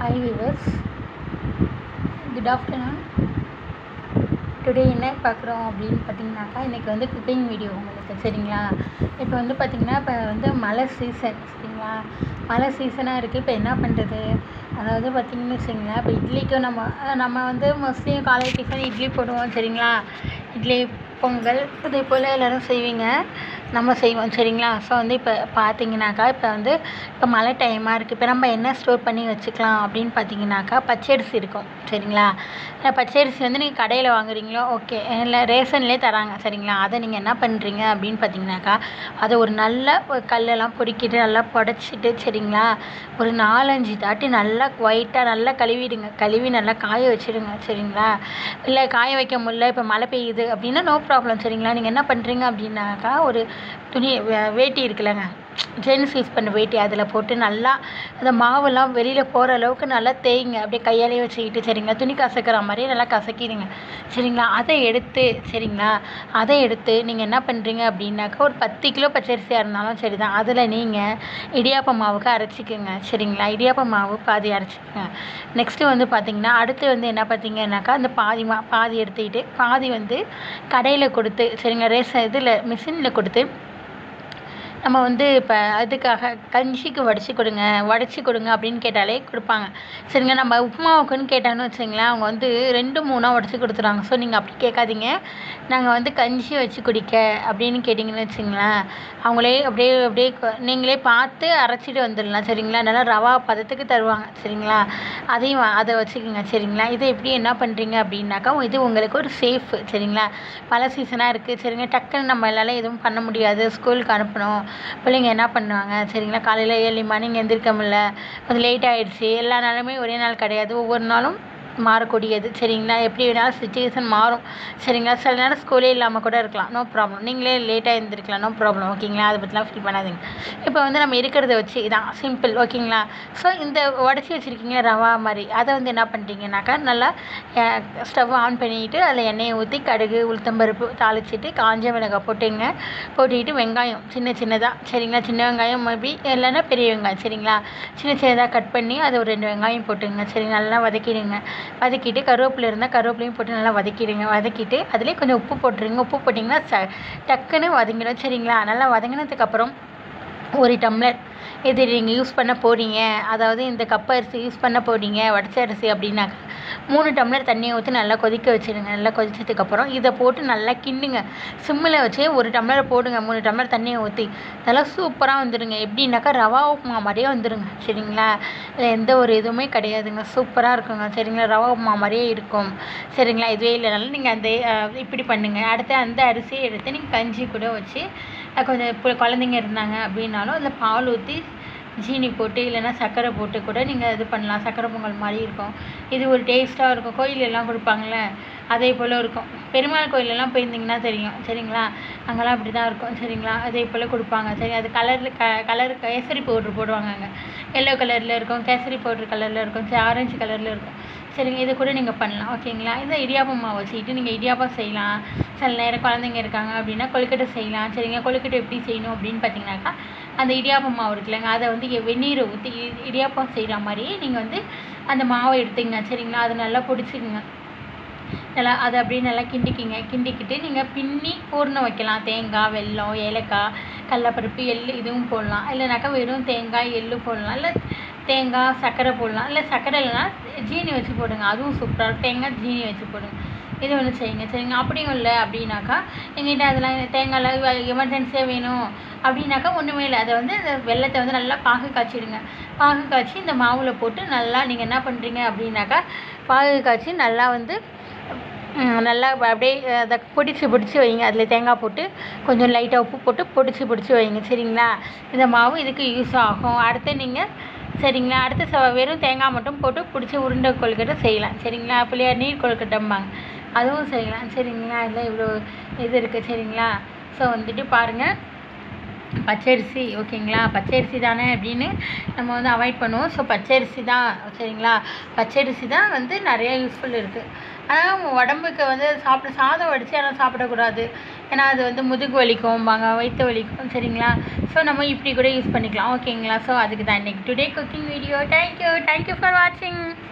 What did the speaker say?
hi viewers good afternoon today என்ன பார்க்குறோம் அப்படின்னு பார்த்தீங்கன்னாக்கா இன்றைக்கி வந்து குக்கிங் வீடியோ உங்களுக்கு சரிங்களா இப்போ வந்து பார்த்திங்கன்னா இப்போ வந்து மழை சீசன் சரிங்களா மழை சீசனாக இருக்குது இப்போ என்ன பண்ணுறது அதாவது பார்த்திங்கன்னு வச்சுங்களேன் இப்போ இட்லிக்கும் நம்ம நம்ம வந்து மோஸ்ட்லி காலை டிஃபன் இட்லி போடுவோம் சரிங்களா இட்லி பொங்கல் இதே போல் எல்லோரும் செய்வீங்க நம்ம செய்வோம் சரிங்களா ஸோ வந்து இப்போ பார்த்தீங்கன்னாக்கா இப்போ வந்து இப்போ மழை டைமாக இருக்குது இப்போ நம்ம என்ன ஸ்டோர் பண்ணி வச்சுக்கலாம் அப்படின்னு பார்த்தீங்கன்னாக்கா பச்சரிசி இருக்கும் சரிங்களா இல்லை பச்சரிசி வந்து நீங்கள் கடையில் வாங்குறீங்களோ ஓகே இல்லை ரேஷன்லேயே தராங்க சரிங்களா அதை நீங்கள் என்ன பண்ணுறீங்க அப்படின்னு பார்த்தீங்கன்னாக்கா அதை ஒரு நல்ல ஒரு கல்லெல்லாம் பொறுக்கிட்டு நல்லா புடச்சிட்டு சரிங்களா ஒரு நாலஞ்சு தாட்டி நல்லா ஒயிட்டாக நல்லா கழுவிடுங்க கழுவி நல்லா காய வச்சிடுங்க சரிங்களா இல்லை காய வைக்க முடியல இப்போ மழை பெய்யுது அப்படின்னா நோ ப்ராப்ளம் சரிங்களா நீங்கள் என்ன பண்ணுறீங்க அப்படின்னாக்கா ஒரு துணி வே- வேட்டி இருக்குல்லங்க ஜென்ஸ் யூஸ் பண்ண வேட்டி அதில் போட்டு நல்லா அந்த மாவெல்லாம் வெளியில் போகிற அளவுக்கு நல்லா தேய்ங்க அப்படியே கையாலே வச்சுக்கிட்டு சரிங்களா துணி கசக்கிற மாதிரி நல்லா கசக்கிடுங்க சரிங்களா அதை எடுத்து சரிங்களா அதை எடுத்து நீங்கள் என்ன பண்ணுறீங்க அப்படின்னாக்கா ஒரு பத்து கிலோ பச்சரிசியாக இருந்தாலும் சரி தான் அதில் நீங்கள் இடியாப்ப மாவுக்கு அரைச்சிக்கோங்க சரிங்களா இடியாப்ப மாவு பாதி அரைச்சிக்கோங்க நெக்ஸ்ட்டு வந்து பார்த்தீங்கன்னா அடுத்து வந்து என்ன பார்த்தீங்கன்னாக்கா அந்த பாதி மா பாதி எடுத்துக்கிட்டு பாதி வந்து கடையில் கொடுத்து சரிங்க ரேஷன் இதில் மிஷினில் கொடுத்து நம்ம வந்து இப்போ அதுக்காக கஞ்சிக்கு வடித்து கொடுங்க வடித்து கொடுங்க அப்படின்னு கேட்டாலே கொடுப்பாங்க சரிங்க நம்ம உப்புமாவுக்குன்னு கேட்டாங்கன்னு வச்சுங்களேன் அவங்க வந்து ரெண்டு மூணாக உடச்சி கொடுத்துருவாங்க ஸோ நீங்கள் அப்படி கேட்காதீங்க நாங்கள் வந்து கஞ்சி வச்சு குடிக்க அப்படின்னு கேட்டிங்கன்னு வச்சுங்களேன் அவங்களே அப்படியே அப்படியே கொ- நீங்களே பார்த்து அரைச்சிட்டு வந்துடலாம் சரிங்களா நல்லா ரவா பதத்துக்கு தருவாங்க சரிங்களா அதையும் வா- அதை வச்சுக்கோங்க சரிங்களா இதை எப்படி என்ன பண்ணுறீங்க அப்படின்னாக்கா இது உங்களுக்கு ஒரு சேஃப் சரிங்களா மழை சீசனாக இருக்குது சரிங்க டக்குன்னு நம்ம எல்லாம் எதுவும் பண்ண முடியாது ஸ்கூலுக்கு அனுப்பணும் பிள்ளைங்க என்ன பண்ணுவாங்க சரிங்களா காலையில் ஏர்லி மார்னிங் எந்திரிக்க முடியல கொஞ்சம் லேட் ஆகிடுச்சு எல்லா நாளுமே ஒரே நாள் கிடையாது ஒவ்வொரு நாளும் மாறக்கூடியது சரிங்களா எப்படி வேணாலும் சுச்சுவேஷன் மாறும் சரிங்களா சில நேரம் ஸ்கூலே இல்லாமல் கூட இருக்கலாம் நோ ப்ராப்ளம் நீங்களே லேட்டாக எழுந்திருக்கலாம் நோ ப்ராப்ளம் ஓகேங்களா அதை பற்றிலாம் ஃபீல் பண்ணாதீங்க இப்போ வந்து நம்ம இருக்கிறத வச்சு இதான் சிம்பிள் ஓகேங்களா ஸோ இந்த உடச்சி வச்சுருக்கீங்க ரவா மாதிரி அதை வந்து என்ன பண்ணுறீங்கனாக்கா நல்லா ஸ்டவ் ஆன் பண்ணிட்டு அதில் எண்ணெயை ஊற்றி கடுகு உளுத்தம்பருப்பு தாளிச்சிட்டு காஞ்ச மிளகாய் போட்டுங்க போட்டுக்கிட்டு வெங்காயம் சின்ன சின்னதாக சரிங்களா சின்ன வெங்காயம் மேபி இல்லைன்னா பெரிய வெங்காயம் சரிங்களா சின்ன சின்னதாக கட் பண்ணி அதை ஒரு ரெண்டு வெங்காயம் போட்டுங்க சரி நல்லா வதக்கிடுங்க வதக்கிட்டு கருவேப்பிலை இருந்தால் கருவேப்பிலையும் போட்டு நல்லா வதக்கிடுங்க வதக்கிட்டு அதுலேயே கொஞ்சம் உப்பு போட்டுருங்க உப்பு போட்டிங்கன்னா ச டக்குன்னு வதங்கிடும் சரிங்களா நல்லா வதங்கினதுக்கப்புறம் ஒரு டம்ளர் இது நீங்கள் யூஸ் பண்ண போறீங்க அதாவது இந்த கப் அரிசி யூஸ் பண்ண போறீங்க வடிச்ச அரிசி அப்படின்னாக்கா மூணு டம்ளர் தண்ணியை ஊற்றி நல்லா கொதிக்க வச்சிடுங்க நல்லா கொதிச்சதுக்கப்புறம் இதை போட்டு நல்லா கிண்டுங்க சிம்மில் வச்சு ஒரு டம்ளர் போடுங்க மூணு டம்ளர் தண்ணியை ஊற்றி நல்லா சூப்பராக வந்துடுங்க எப்படின்னாக்கா ரவா உப்புமா மாதிரியே வந்துடுங்க சரிங்களா இதில் எந்த ஒரு இதுவுமே கிடையாதுங்க சூப்பராக இருக்குங்க சரிங்களா ரவா உப்புமா மாதிரியே இருக்கும் சரிங்களா இதுவே இல்லைனாலும் நீங்கள் அந்த அஹ், இப்படி பண்ணுங்கள் அடுத்து அந்த அரிசியை எடுத்து நீங்கள் கஞ்சி கூட வச்சு அஹ், கொஞ்சம் இப்போ குழந்தைங்க இருந்தாங்க அப்படின்னாலும் அதில் பால் ஊற்றி ஜீனி போட்டு இல்லைன்னா சர்க்கரை போட்டு கூட நீங்கள் இது பண்ணலாம் சர்க்கரை பொங்கல் மாதிரி இருக்கும் இது ஒரு டேஸ்ட்டாக இருக்கும் கோயிலெல்லாம் கொடுப்பாங்கள்ல அதே போல் இருக்கும் பெருமாள் கோயிலெல்லாம் போயிருந்தீங்கன்னா தெரியும் சரிங்களா அங்கெல்லாம் அப்படி தான் இருக்கும் சரிங்களா அதே போல் கொடுப்பாங்க சரி அது கலரில் க கலர் கேசரி பவுட்ரு போடுவாங்க அங்கே எல்லோ கலரில் இருக்கும் கேசரி பவுட்ரு கலரில் இருக்கும் சரி ஆரஞ்சு கலரில் இருக்கும் சரிங்க இது கூட நீங்கள் பண்ணலாம் ஓகேங்களா இந்த இடியாப்பம் மாவு வச்சுக்கிட்டு நீங்கள் இடியாப்பம் செய்யலாம் சில நேரம் குழந்தைங்க இருக்காங்க அப்படின்னா கொழுக்கட்டை செய்யலாம் சரிங்க கொழுக்கட்டை எப்படி செய்யணும் அப்படின்னு பார்த்தீங்கன்னாக்கா அந்த இடியாப்பம் மாவு இருக்குல்லங்க அதை வந்து இ- வெந்நீரை ஊற்றி இ- இடியாப்பம் செய்கிற மாதிரியே நீங்கள் வந்து அந்த மாவை எடுத்துங்க சரிங்களா அதை நல்லா பிடிச்சிக்குங்க நல்லா அதை அப்படியே நல்லா கிண்டிக்கிங்க கிண்டிக்கிட்டு நீங்கள் பின்னி பூர்ணம் வைக்கலாம் தேங்காய் வெல்லம் ஏலக்காய் கடலப்பருப்பு எள்ளு இதுவும் போடலாம் இல்லைனாக்கா வெறும் தேங்காய் எள்ளு போடலாம் இல்லை தேங்காய் சர்க்கரை போடலாம் இல்லை சர்க்கரை இல்லைனா ஜீனி வச்சு போடுங்க அதுவும் சூப்பராக இருக்கும் தேங்காய் ஜீனி வச்சு போடுங்க இது ஒன்று செய்யுங்க சரிங்க அப்படியும் இல்லை அப்படின்னாக்கா எங்கிட்ட அதெல்லாம் தேங்காய்லாம் எமர்ஜென்சியாக வேணும் அப்படின்னாக்கா ஒன்றுமே இல்லை அதை வந்து அந்த வெள்ளத்தை வந்து நல்லா பாகு காய்ச்சிடுங்க பாகு காய்ச்சி இந்த மாவில் போட்டு நல்லா நீங்கள் என்ன பண்ணுறீங்க அப்படின்னாக்கா பாகு காய்ச்சி நல்லா வந்து ம், நல்லா ப- அப்படியே அதை பிடிச்சி பிடிச்சி வைங்க அதில் தேங்காய் போட்டு கொஞ்சம் லைட்டாக உப்பு போட்டு பிடிச்சி பிடிச்சி வைங்க சரிங்களா இந்த மாவு இதுக்கு யூஸ் ஆகும் அடுத்து நீங்கள் சரிங்களா அடுத்து ச வெறும் தேங்காய் மட்டும் போட்டு பிடிச்சி உருண்டை கொழுக்கட்டை செய்யலாம் சரிங்களா பிள்ளையார் நீர் கொழுக்கட்டைம்பாங்க அதுவும் செய்யலாம் சரிங்களா இதில் இவ்வளோ இது இருக்குது சரிங்களா ஸோ வந்துட்டு பாருங்கள் பச்சரிசி ஓகேங்களா பச்சரிசி தானே அப்படின்னு நம்ம வந்து அவாய்ட் பண்ணுவோம் ஸோ பச்சரிசி தான் சரிங்களா பச்சரிசி தான் வந்து நிறைய யூஸ்ஃபுல் இருக்குது ஆனால் உடம்புக்கு வந்து சாப்பிட சாதம் வடித்து ஆனால் சாப்பிடக்கூடாது ஏன்னா அது வந்து முதுகு வலிக்கும்பாங்க வயிற்று வலிக்கும் சரிங்களா ஸோ நம்ம இப்படி கூட யூஸ் பண்ணிக்கலாம் ஓகேங்களா ஸோ அதுக்கு தான் இன்னைக்கு today cooking video thank you thank you for வாட்சிங்